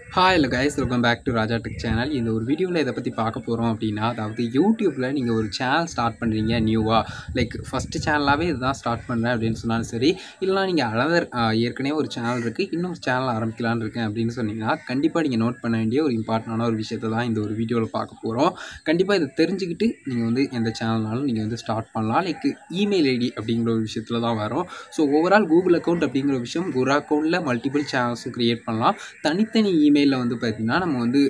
hi இல்லை guys welcome back to Raja tech channel இந்த ஒரு வீடியோவில் இதை பற்றி பார்க்க போகிறோம் அப்படின்னா அதாவது யூடியூப்பில் நீங்கள் ஒரு சேனல் ஸ்டார்ட் பண்ணுறீங்க நியூவாக லைக் ஃபஸ்ட்டு சேனலாகவே இதுதான் ஸ்டார்ட் பண்ணுறேன் அப்படின்னு சொன்னாலும் சரி இல்லைனா நீங்கள் அனதர் ஏற்கனவே ஒரு சேனல் இருக்குது இன்னும் ஒரு சேனல் ஆரம்பிக்கலான்னு இருக்கேன் அப்படின்னு சொன்னீங்கன்னா கண்டிப்பாக நீங்கள் நோட் பண்ண வேண்டிய ஒரு இம்பார்ட்டண்டான ஒரு விஷயத்தை தான் இந்த ஒரு வீடியோவில் பார்க்க போகிறோம் கண்டிப்பாக இதை தெரிஞ்சுக்கிட்டு நீங்கள் வந்து எந்த சேனல்னாலும் நீங்கள் வந்து ஸ்டார்ட் பண்ணலாம் லைக் இமெயில் ஐடி அப்படிங்கிற ஒரு விஷயத்தில் தான் வரும் ஸோ ஓவரால் கூகுள் அக்கௌண்ட் அப்படிங்கிற விஷயம் ஒரு அக்கௌண்ட்டில் மல்டிபிள் சேனல்ஸும் க்ரியேட் பண்ணலாம் தனித்தனி இமெயிலில் வந்து பார்த்திங்கன்னா நம்ம வந்து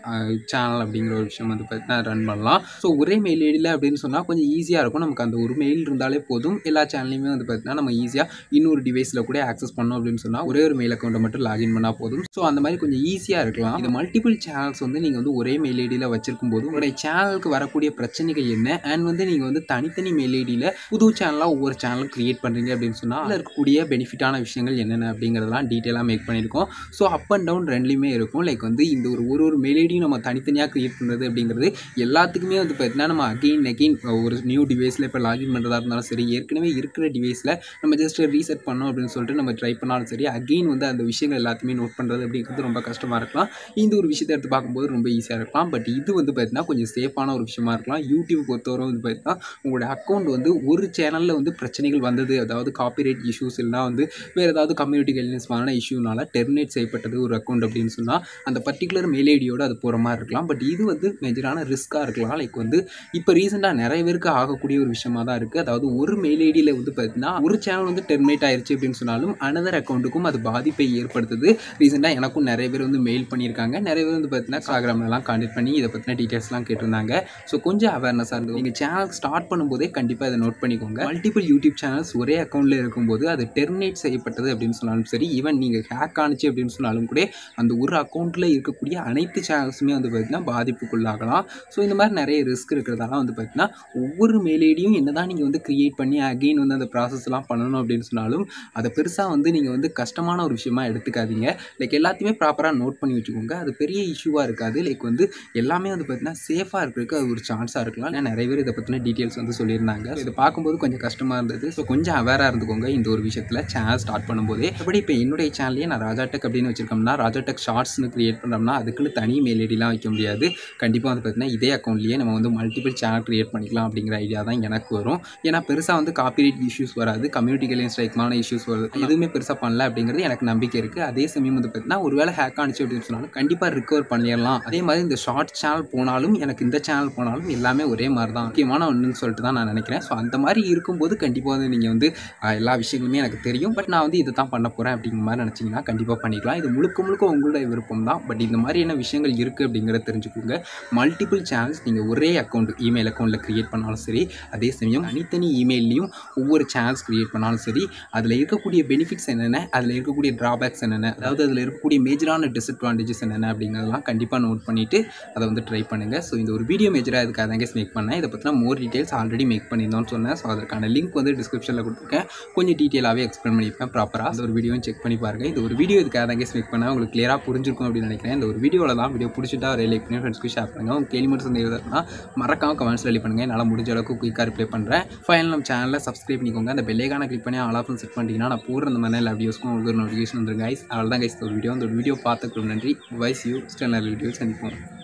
சேனல் அப்படிங்கிற ஒரு விஷயம் வந்து பார்த்திங்கன்னா ரன் பண்ணலாம் ஸோ ஒரே மெயில் ஐடியில் அப்படின்னு சொன்னால் கொஞ்சம் ஈஸியாக இருக்கும் நமக்கு அந்த ஒரு மெயில் இருந்தாலே போதும் எல்லா சேனல்லையுமே வந்து பார்த்திங்கன்னா நம்ம ஈஸியாக இன்னொரு டிவைஸில் கூட ஆக்சஸ் பண்ணோம் அப்படின்னு சொன்னால் ஒரே ஒரு மெயில் அக்கௌண்ட்டை மட்டும் லாகின் பண்ணால் போதும் ஸோ அந்த மாதிரி கொஞ்சம் ஈஸியாக இருக்கலாம் இந்த மல்டிபிள் சேனல்ஸ் வந்து நீங்கள் வந்து ஒரே மெயில் ஐடியில் வச்சிருக்கும் போது உங்களுடைய சேனலுக்கு வரக்கூடிய பிரச்சனைகள் என்ன அண்ட் வந்து நீங்கள் வந்து தனித்தனி மெயில் ஐடியில் புது சேனலாக ஒவ்வொரு சேனலும் கிரியேட் பண்ணுறீங்க அப்படின்னு சொன்னால் அதில் இருக்கக்கூடிய பெனிஃபிட்டான விஷயங்கள் என்னென்ன அப்படிங்கிறதெல்லாம் டீட்டெயிலாக மேக் பண்ணியிருக்கோம் ஸோ அப் அண்ட் டவுன் ரெண்டுலேயுமே இருக்கும் லைக் வந்து இந்த ஒரு ஒரு ஒரு மெயில் ஐடியும் நம்ம தனித்தனியாக க்ரியேட் பண்ணுறது அப்படிங்கிறது எல்லாத்துக்குமே வந்து பார்த்தீங்கன்னா நம்ம அகெயின் அகெயின் ஒரு நியூ டிவைஸில் இப்போ லாகின் பண்ணுறதா இருந்தாலும் சரி ஏற்கனவே இருக்கிற டிவைஸில் நம்ம ஜஸ்ட் ரீசெட் பண்ணோம் அப்படின்னு சொல்லிட்டு நம்ம ட்ரை பண்ணாலும் சரி அகெயின் வந்து அந்த விஷயங்கள் எல்லாத்தையுமே நோட் பண்ணுறது அப்படிங்கிறது ரொம்ப கஷ்டமாக இருக்கலாம் இந்த ஒரு விஷயத்தை எடுத்து பார்க்கும்போது ரொம்ப ஈஸியாக இருக்கலாம் பட் இது வந்து பார்த்தீங்கன்னா கொஞ்சம் சேஃபான ஒரு விஷயமா இருக்கலாம் யூடியூப் பொறுத்தவரை வந்து பார்த்தீங்கன்னா உங்களோட அக்கௌண்ட் வந்து ஒரு சேனலில் வந்து பிரச்சனைகள் வந்தது அதாவது காப்பிரைட் இஷ்யூஸ் இல்லைனா வந்து வேறு ஏதாவது கம்யூனிட்டி கைட்லைன்ஸ்மான இஷ்யூனால டெர்மினேட் செய்யப்பட்டது ஒரு அக்கௌண்ட் அப்படின்னு சொன்னால் அந்த பர்டிகுலர் மெயில் ஐடியோட அது போகிற மாதிரி இருக்கலாம் பட் இது வந்து மேஜரான ரிஸ்க்காக இருக்கலாம் லைக் வந்து இப்போ ரீசெண்டாக நிறைய பேருக்கு ஆகக்கூடிய ஒரு விஷயமா தான் இருக்குது அதாவது ஒரு மெயில் ஐடியில் வந்து பார்த்தீங்கன்னா ஒரு சேனல் வந்து டெர்மினேட் ஆயிருச்சு அப்படின்னு சொன்னாலும் அனதர் அக்கௌண்ட்டுக்கும் அது பாதிப்பை ஏற்படுத்துது ரீசெண்டாக எனக்கும் நிறைய பேர் வந்து மெயில் பண்ணியிருக்காங்க நிறைய பேர் வந்து பார்த்தீங்கன்னா இன்ஸ்டாகிராம்லலாம் கான்டெக்ட் பண்ணி இதை பற்றின டீட்டெயில்ஸ்லாம் கேட்டிருந்தாங்க ஸோ கொஞ்சம் அவேர்னஸாக இருந்தது நீங்கள் சேனல் ஸ்டார்ட் பண்ணும்போதே கண்டிப்பாக இதை நோட் பண்ணிக்கோங்க மல்டிபிள் யூடியூப் சேனல்ஸ் ஒரே அக்கௌண்ட்டில் இருக்கும்போது அது டெர்மினேட் செய்யப்பட்டது அப்படின்னு சொன்னாலும் சரி ஈவன் நீங்கள் ஹேக் ஆனிச்சு அப்படின்னு சொன்னாலும் கூட அந்த ஒரு அக்கௌண்ட்டில் இருக்கக்கூடிய அனைத்து சேனல்ஸுமே வந்து பார்த்திங்கன்னா பாதிப்புக்குள்ளாகலாம் ஸோ இந்த மாதிரி நிறைய ரிஸ்க் இருக்கிறதால வந்து பார்த்திங்கன்னா ஒவ்வொரு மெயில் ஐடியும் என்ன தான் நீங்கள் வந்து க்ரியேட் பண்ணி அகெயின் வந்து அந்த ப்ராசஸ்லாம் பண்ணணும் அப்படின்னு சொன்னாலும் அதை பெருசாக வந்து நீங்கள் வந்து கஷ்டமான ஒரு விஷயமா எடுத்துக்காதீங்க லைக் எல்லாத்தையுமே ப்ராப்பராக நோட் பண்ணி வச்சுக்கோங்க அது பெரிய இஷ்யூவாக இருக்காது லைக் வந்து எல்லாமே வந்து பார்த்திங்கன்னா சேஃபாக இருக்கிறதுக்கு அது ஒரு சான்ஸாக இருக்கலாம் ஏன்னா நிறைய பேர் இதை பற்றின டீட்டெயில்ஸ் வந்து சொல்லியிருந்தாங்க இதை பார்க்கும்போது கொஞ்சம் கஷ்டமாக இருந்தது ஸோ கொஞ்சம் அவேராக இருந்துக்கோங்க இந்த ஒரு விஷயத்தில் சேனல் ஸ்டார்ட் பண்ணும்போதே எப்படி இப்போ என்னுடைய சேனல்லையே நான் ராஜா டெக் அப்படின்னு வச்சிருக்கோம்னா ராஜா டெக் ஷார்ட்ஸ்னு கிரியேட் பண்ணோம்னா அதுக்குன்னு தனி மெயில் ஐடிலாம் வைக்க முடியாது கண்டிப்பாக வந்து பார்த்திங்கன்னா இதே அக்கௌண்ட்லேயே நம்ம வந்து மல்டிபிள் சேனல் கிரியேட் பண்ணிக்கலாம் அப்படிங்கிற ஐடியா தான் எனக்கு வரும் ஏன்னா பெருசாக வந்து காப்பிரைட் இஷ்யூஸ் வராது கம்யூனிட்டி கைட்லைன் ஸ்ட்ரைக்மான இஷ்யூஸ் வருது எதுவுமே பெருசாக பண்ணல அப்படிங்கிறது எனக்கு நம்பிக்கை இருக்குது அதே சமயம் வந்து பார்த்திங்கன்னா ஒருவேளை ஹேக் ஆனிச்சு அப்படின்னு சொன்னாலும் கண்டிப்பாக ரிகவர் பண்ணிடலாம் அதே மாதிரி இந்த ஷார்ட் சேனல் போனாலும் எனக்கு இந்த சேனல் போனாலும் எல்லாமே ஒரே மாதிரி தான் முக்கியமான ஒன்றுன்னு சொல்லிட்டு தான் நான் நினைக்கிறேன் ஸோ அந்த மாதிரி இருக்கும்போது கண்டிப்பாக வந்து நீங்கள் வந்து ஆஹ், எல்லா விஷயங்களுமே எனக்கு தெரியும் பட் நான் வந்து இதை தான் பண்ண போகிறேன் அப்படிங்கிற மாதிரி நினச்சிங்கன்னா கண்டிப்பாக பண்ணிக்கலாம் இது முழுக்க முழுக்க உங்களுடைய விருப்பம் தான் பட் இந்த மாதிரியான விஷயங்கள் இருக்குது அப்படிங்கிறத தெரிஞ்சுக்கோங்க மல்டிபிள் சேனல்ஸ் நீங்கள் ஒரே அக்கௌண்ட் இமெயில் அக்கௌண்ட்டில் க்ரியேட் பண்ணாலும் சரி அதே சமயம் தனித்தனி இமெயிலையும் ஒவ்வொரு சேனல்ஸ் க்ரியேட் பண்ணாலும் சரி அதில் இருக்கக்கூடிய பெனிஃபிட்ஸ் என்னென்ன அதில் இருக்கக்கூடிய ட்ராபேக்ஸ் என்னென்ன அதாவது அதில் இருக்கக்கூடிய மேஜரான டிஸ்அட்வான்டேஜஸ் என்னென்ன அப்படிங்கிறதெல்லாம் கண்டிப்பாக நோட் பண்ணிவிட்டு அதை வந்து ட்ரை பண்ணுங்கள் ஸோ இந்த ஒரு வீடியோ மேஜராக இதுக்காக தாங்க மேக் பண்ணேன் இதை பற்றின மோர் டீட்டெயில்ஸ் ஆல்ரெடி மேக் பண்ணியிருந்தோம்னு சொன்னேன் ஸோ அதற்கான லிங்க் வந்து டிஸ்கிரிப்ஷனில் கொடுத்துருக்கேன் கொஞ்சம் டீட்டெயிலாகவே எக்ஸ்பிளைன் பண்ணியிருப்பேன் ப்ராப்பராக அந்த ஒரு வீடியோவும் செக் பண்ணி பாருங்கள் இந்த ஒரு வீடியோ இதுக்காக தாங்க மேக் பண்ணேன் உங்களுக்கு கிளியராக புரிஞ்சிருக்கும் அப்படின்னு நினைக்கிறேன் இந்த ஒரு வீடியோவில் தான் வீடியோ பிடிச்சிட்டா ஒரு லைக் பண்ணி ஃப்ரெண்ட்ஸ்க்கு ஷேர் பண்ணுங்கள் உங்கள் கேள்வி மட்டும் சந்தேகம்னா மறக்காம கமெண்ட்ஸ் ரெடி பண்ணுங்கள் என்னால் முடிஞ்ச அளவுக்கு குயிக்காக ரிப்ளை பண்ணுறேன் ஃபைனல் நம்ம சேனலில் சப்ஸ்கிரைப் பண்ணிக்கோங்க அந்த பெல்லைக்கான கிளிக் பண்ணி ஆல் ஆப்ஷன் செட் பண்ணிட்டீங்கன்னா நான் போடுற இந்த மாதிரி எல்லா வீடியோஸ்க்கும் உங்களுக்கு ஒரு நோட்டிஃபிகேஷன் வந்துருங்க கைஸ் அவ்வளோ தான் கைஸ் ஒரு வீடியோ அந்த ஒரு வீடியோ பார்த்துக்கு நன்றி வைஸ் யூ ஸ்டெல் வீடியோ சந்திப்போம்